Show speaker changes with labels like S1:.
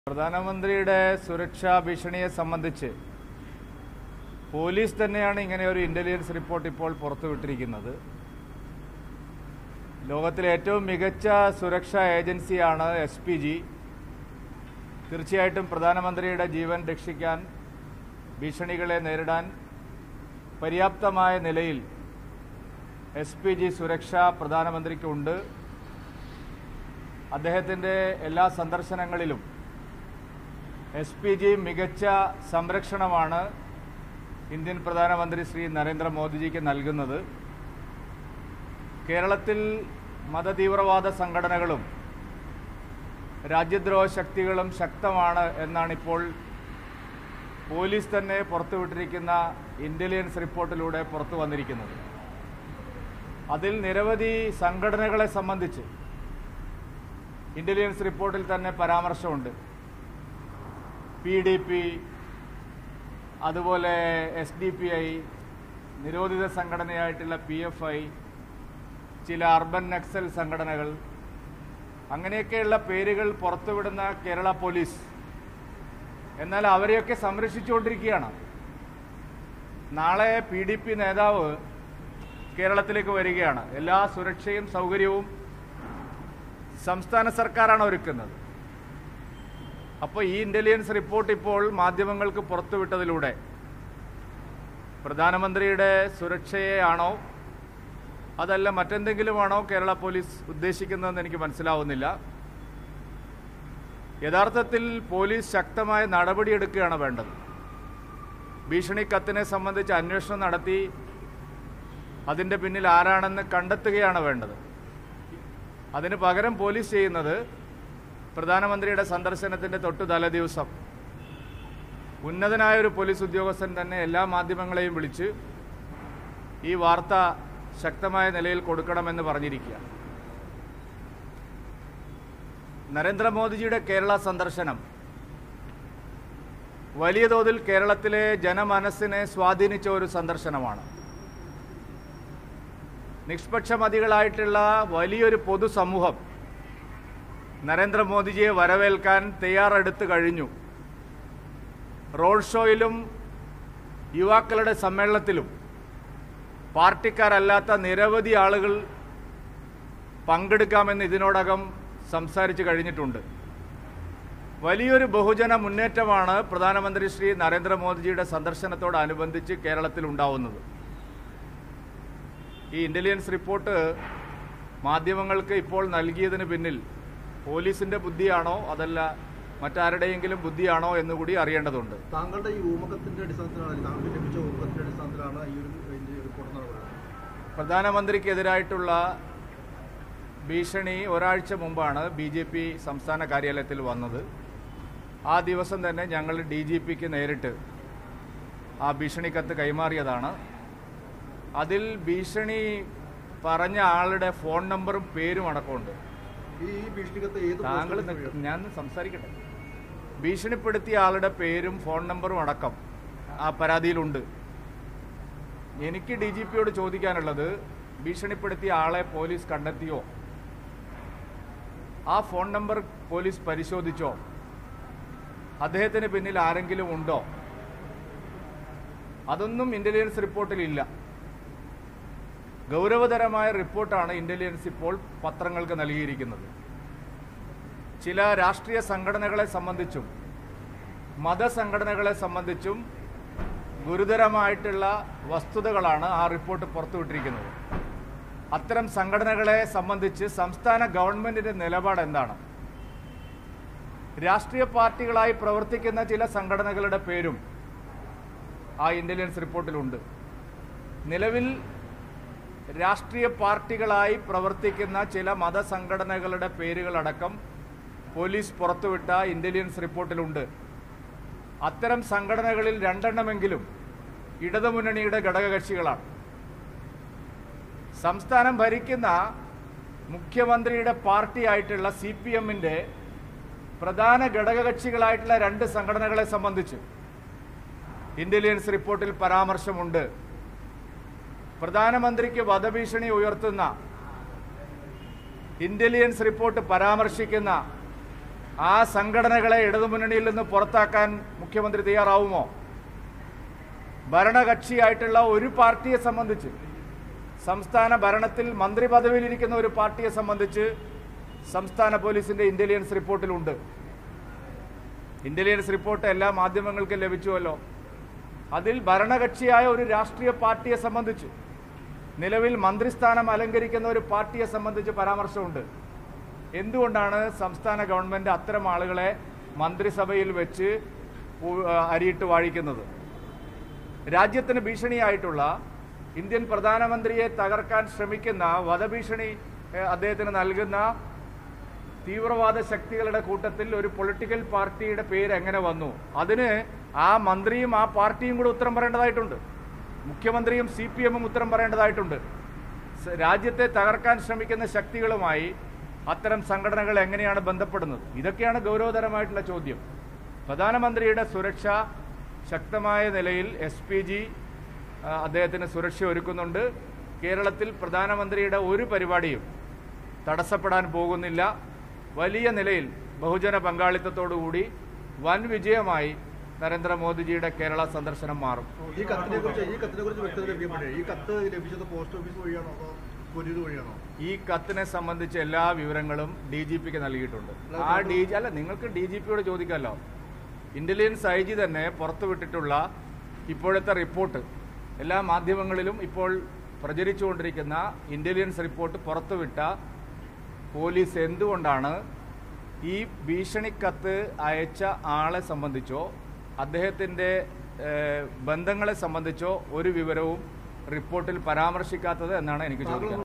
S1: പ്രധാനമന്ത്രിയുടെ സുരക്ഷാ ഭീഷണിയെ സംബന്ധിച്ച് പോലീസ് തന്നെയാണ് ഇങ്ങനെ ഒരു ഇന്റലിജൻസ് റിപ്പോർട്ട് ഇപ്പോൾ പുറത്തുവിട്ടിരിക്കുന്നത് ലോകത്തിലെ ഏറ്റവും മികച്ച സുരക്ഷാ ഏജൻസിയാണ് എസ് പി ജി തീർച്ചയായിട്ടും പ്രധാനമന്ത്രിയുടെ ജീവൻ രക്ഷിക്കാൻ ഭീഷണികളെ നേരിടാൻ പര്യാപ്തമായ നിലയിൽ എസ് പി ജി സുരക്ഷ പ്രധാനമന്ത്രിക്കുണ്ട് അദ്ദേഹത്തിൻ്റെ എല്ലാ സന്ദർശനങ്ങളിലും എസ് പി ജി മികച്ച സംരക്ഷണമാണ് ഇന്ത്യൻ പ്രധാനമന്ത്രി ശ്രീ നരേന്ദ്രമോദിജിക്ക് നൽകുന്നത് കേരളത്തിൽ മതതീവ്രവാദ സംഘടനകളും രാജ്യദ്രോഹ ശക്തികളും ശക്തമാണ് എന്നാണിപ്പോൾ പോലീസ് തന്നെ പുറത്തുവിട്ടിരിക്കുന്ന ഇന്റലിജൻസ് റിപ്പോർട്ടിലൂടെ പുറത്തു വന്നിരിക്കുന്നത് അതിൽ നിരവധി സംഘടനകളെ സംബന്ധിച്ച് ഇന്റലിജൻസ് റിപ്പോർട്ടിൽ തന്നെ പരാമർശമുണ്ട് പി ഡി പി അതുപോലെ എസ് ഡി പി ഐ നിരോധിത സംഘടനയായിട്ടുള്ള പി എഫ് ഐ ചില അർബൻ നക്സൽ സംഘടനകൾ അങ്ങനെയൊക്കെയുള്ള പേരുകൾ പുറത്തുവിടുന്ന കേരള പോലീസ് എന്നാൽ അവരെയൊക്കെ സംരക്ഷിച്ചുകൊണ്ടിരിക്കുകയാണ് നാളെ പി ഡി പി നേതാവ് കേരളത്തിലേക്ക് വരികയാണ് എല്ലാ സുരക്ഷയും സൗകര്യവും സംസ്ഥാന സർക്കാരാണ് ഒരുക്കുന്നത് അപ്പോൾ ഈ ഇന്റലിജൻസ് റിപ്പോർട്ട് ഇപ്പോൾ മാധ്യമങ്ങൾക്ക് പുറത്തുവിട്ടതിലൂടെ പ്രധാനമന്ത്രിയുടെ സുരക്ഷയെയാണോ അതല്ല മറ്റെന്തെങ്കിലുമാണോ കേരള പോലീസ് ഉദ്ദേശിക്കുന്നതെന്ന് എനിക്ക് മനസ്സിലാവുന്നില്ല യഥാർത്ഥത്തിൽ പോലീസ് ശക്തമായ നടപടിയെടുക്കുകയാണ് വേണ്ടത് ഭീഷണി കത്തിനെ സംബന്ധിച്ച് അന്വേഷണം നടത്തി അതിൻ്റെ പിന്നിൽ ആരാണെന്ന് കണ്ടെത്തുകയാണ് വേണ്ടത് അതിന് പകരം പോലീസ് ചെയ്യുന്നത് പ്രധാനമന്ത്രിയുടെ സന്ദർശനത്തിന്റെ തൊട്ടു തലേ ദിവസം ഉന്നതനായ ഒരു പോലീസ് ഉദ്യോഗസ്ഥൻ തന്നെ എല്ലാ മാധ്യമങ്ങളെയും വിളിച്ച് ഈ വാർത്ത ശക്തമായ നിലയിൽ കൊടുക്കണമെന്ന് പറഞ്ഞിരിക്കുക നരേന്ദ്രമോദിജിയുടെ കേരള സന്ദർശനം വലിയ തോതിൽ കേരളത്തിലെ ജനമനസ്സിനെ സ്വാധീനിച്ച ഒരു സന്ദർശനമാണ് നിഷ്പക്ഷമതികളായിട്ടുള്ള വലിയൊരു പൊതുസമൂഹം നരേന്ദ്രമോദിജിയെ വരവേൽക്കാൻ തയ്യാറെടുത്ത് കഴിഞ്ഞു റോഡ് ഷോയിലും യുവാക്കളുടെ സമ്മേളനത്തിലും പാർട്ടിക്കാരല്ലാത്ത നിരവധി ആളുകൾ പങ്കെടുക്കാമെന്ന് ഇതിനോടകം സംസാരിച്ചു കഴിഞ്ഞിട്ടുണ്ട് വലിയൊരു ബഹുജന മുന്നേറ്റമാണ് പ്രധാനമന്ത്രി ശ്രീ നരേന്ദ്രമോദിജിയുടെ സന്ദർശനത്തോടനുബന്ധിച്ച് കേരളത്തിൽ ഉണ്ടാവുന്നത് ഈ ഇന്റലിജൻസ് റിപ്പോർട്ട് മാധ്യമങ്ങൾക്ക് ഇപ്പോൾ നൽകിയതിന് പിന്നിൽ പോലീസിന്റെ ബുദ്ധിയാണോ അതല്ല മറ്റാരുടെയെങ്കിലും ബുദ്ധിയാണോ എന്നുകൂടി അറിയേണ്ടതുണ്ട്
S2: താങ്കളുടെ ഈ ഊമകത്തിന്റെ അടിസ്ഥാനത്തിലാണ് താങ്കൾക്ക് ലഭിച്ച ഊമകത്തിന്റെ അടിസ്ഥാനത്തിലാണ് ഈ ഒരു ഇതിന്റെ റിപ്പോർട്ട് നടപടി
S1: പ്രധാനമന്ത്രിക്കെതിരായിട്ടുള്ള ഭീഷണി ഒരാഴ്ച മുമ്പാണ് ബി ജെ പി സംസ്ഥാന കാര്യാലയത്തിൽ വന്നത് ആ ദിവസം തന്നെ ഞങ്ങൾ ഡി ജി പിക്ക് നേരിട്ട് ആ ഭീഷണി കത്ത് കൈമാറിയതാണ് അതിൽ ഭീഷണി പറഞ്ഞ ആളുടെ ഫോൺ നമ്പറും പേരും അടക്കമുണ്ട്
S2: ഈ ഭീഷണിക്കത്ത് ഏത്
S1: താങ്കൾ
S2: പോസ്റ്റിൽ
S1: നിൽക്ക്. ഞാൻ ഒന്ന് സംസാരിക്കട്ടെ ഭീഷണിപ്പെടുത്തിയ ആളുടെ പേരും ഫോൺ നമ്പറും അടക്കം ആ പരാതിയിലുണ്ട് എനിക്ക് ഡി ജി പിയോട് ചോദിക്കാനുള്ളത് ഭീഷണിപ്പെടുത്തിയ ആളെ പോലീസ് കണ്ടെത്തിയോ ആ ഫോൺ നമ്പർ പോലീസ് പരിശോധിച്ചോ അദ്ദേഹത്തിന് പിന്നിൽ ആരെങ്കിലും ഉണ്ടോ അതൊന്നും ഇന്റലിജൻസ് റിപ്പോർട്ടിലില്ല ഗൗരവതരമായ റിപ്പോർട്ടാണ് ഇന്റലിജൻസ് ഇപ്പോൾ പത്രങ്ങൾക്ക് നൽകിയിരിക്കുന്നത് ചില രാഷ്ട്രീയ സംഘടനകളെ സംബന്ധിച്ചും മതസംഘടനകളെ സംബന്ധിച്ചും ഗുരുതരമായിട്ടുള്ള വസ്തുതകളാണ് ആ റിപ്പോർട്ട് പുറത്തുവിട്ടിരിക്കുന്നത് അത്തരം സംഘടനകളെ സംബന്ധിച്ച് സംസ്ഥാന ഗവൺമെന്റിന്റെ നിലപാട് എന്താണ് രാഷ്ട്രീയ പാർട്ടികളായി പ്രവർത്തിക്കുന്ന ചില സംഘടനകളുടെ പേരും ആ ഇന്റലിജൻസ് റിപ്പോർട്ടിലുണ്ട് നിലവിൽ രാഷ്ട്രീയ പാർട്ടികളായി പ്രവർത്തിക്കുന്ന ചില മതസംഘടനകളുടെ പേരുകളടക്കം പോലീസ് പുറത്തുവിട്ട ഇന്റലിജൻസ് റിപ്പോർട്ടിലുണ്ട് അത്തരം സംഘടനകളിൽ രണ്ടെണ്ണമെങ്കിലും ഇടതുമുന്നണിയുടെ ഘടകകക്ഷികളാണ് സംസ്ഥാനം ഭരിക്കുന്ന മുഖ്യമന്ത്രിയുടെ പാർട്ടിയായിട്ടുള്ള സി പി എമ്മിൻ്റെ പ്രധാന ഘടകകക്ഷികളായിട്ടുള്ള രണ്ട് സംഘടനകളെ സംബന്ധിച്ച് ഇന്റലിജൻസ് റിപ്പോർട്ടിൽ പരാമർശമുണ്ട് പ്രധാനമന്ത്രിക്ക് വധഭീഷണി ഉയർത്തുന്ന ഇന്റലിജൻസ് റിപ്പോർട്ട് പരാമർശിക്കുന്ന ആ സംഘടനകളെ ഇടതുമുന്നണിയിൽ നിന്ന് പുറത്താക്കാൻ മുഖ്യമന്ത്രി തയ്യാറാവുമോ ഭരണകക്ഷിയായിട്ടുള്ള ഒരു പാർട്ടിയെ സംബന്ധിച്ച് സംസ്ഥാന ഭരണത്തിൽ മന്ത്രി പദവിയിലിരിക്കുന്ന ഒരു പാർട്ടിയെ സംബന്ധിച്ച് സംസ്ഥാന പോലീസിന്റെ ഇന്റലിജൻസ് റിപ്പോർട്ടിലുണ്ട് ഇന്റലിജൻസ് റിപ്പോർട്ട് എല്ലാ മാധ്യമങ്ങൾക്കും ലഭിച്ചുവല്ലോ അതിൽ ഭരണകക്ഷിയായ ഒരു രാഷ്ട്രീയ പാർട്ടിയെ സംബന്ധിച്ച് നിലവിൽ മന്ത്രിസ്ഥാനം അലങ്കരിക്കുന്ന ഒരു പാർട്ടിയെ സംബന്ധിച്ച് പരാമർശമുണ്ട് എന്തുകൊണ്ടാണ് സംസ്ഥാന ഗവൺമെന്റ് അത്തരം ആളുകളെ മന്ത്രിസഭയിൽ വെച്ച് ഉ- അരിയിട്ട് വാഴിക്കുന്നത് രാജ്യത്തിന് ഭീഷണിയായിട്ടുള്ള ഇന്ത്യൻ പ്രധാനമന്ത്രിയെ തകർക്കാൻ ശ്രമിക്കുന്ന വധഭീഷണി ഏഹ്, അദ്ദേഹത്തിന് നൽകുന്ന തീവ്രവാദ ശക്തികളുടെ കൂട്ടത്തിൽ ഒരു പൊളിറ്റിക്കൽ പാർട്ടിയുടെ പേര് എങ്ങനെ വന്നു അതിന് ആ മന്ത്രിയും ആ പാർട്ടിയും കൂടെ ഉത്തരം പറയേണ്ടതായിട്ടുണ്ട് മുഖ്യമന്ത്രിയും സി പി എമ്മും ഉത്തരം പറയേണ്ടതായിട്ടുണ്ട് സ- രാജ്യത്തെ തകർക്കാൻ ശ്രമിക്കുന്ന ശക്തികളുമായി അത്തരം സംഘടനകൾ എങ്ങനെയാണ് ബന്ധപ്പെടുന്നത് ഇതൊക്കെയാണ് ഗൗരവതരമായിട്ടുള്ള ചോദ്യം പ്രധാനമന്ത്രിയുടെ സുരക്ഷ ശക്തമായ നിലയിൽ എസ് പി ജി അദ്ദേഹത്തിന് സുരക്ഷ ഒരുക്കുന്നുണ്ട് കേരളത്തിൽ പ്രധാനമന്ത്രിയുടെ ഒരു പരിപാടിയും തടസ്സപ്പെടാൻ പോകുന്നില്ല വലിയ നിലയിൽ ബഹുജന പങ്കാളിത്തത്തോടുകൂടി വൻ വിജയമായി നരേന്ദ്രമോദിജിയുടെ കേരള സന്ദർശനം മാറും
S2: ഈ കത്തിനെ കുറിച്ച് ഈ കത്തിനെ കുറിച്ച് വ്യക്തത ലഭ്യപ്പെട്ടേ ഈ കത്ത് ലഭിച്ചത് പോസ്റ്റ് ഓഫീസ് വഴിയാണോ അതോ കൊരിയർ വഴിയാണോ
S1: ഈ കത്തിനെ സംബന്ധിച്ച എല്ലാ വിവരങ്ങളും ഡി ജി പിക്ക് നൽകിയിട്ടുണ്ട് ആ ഡി ജി അല്ല നിങ്ങൾക്ക് ഡി ജി പിയോട് ചോദിക്കാമല്ലോ ഇന്റലിജൻസ് ഐ ജി തന്നെ പുറത്തുവിട്ടിട്ടുള്ള ഇപ്പോഴത്തെ റിപ്പോർട്ട് എല്ലാ മാധ്യമങ്ങളിലും ഇപ്പോൾ പ്രചരിച്ചുകൊണ്ടിരിക്കുന്ന ഇന്റലിജൻസ് റിപ്പോർട്ട് പുറത്തുവിട്ട പോലീസ് എന്തുകൊണ്ടാണ് ഈ ഭീഷണിക്കത്ത് അയച്ച ആളെ സംബന്ധിച്ചോ അദ്ദേഹത്തിൻ്റെ ഏഹ്, ബന്ധങ്ങളെ സംബന്ധിച്ചോ ഒരു വിവരവും റിപ്പോർട്ടിൽ പരാമർശിക്കാത്തത് എന്നാണ് എനിക്ക് ചോദിക്കുന്നത്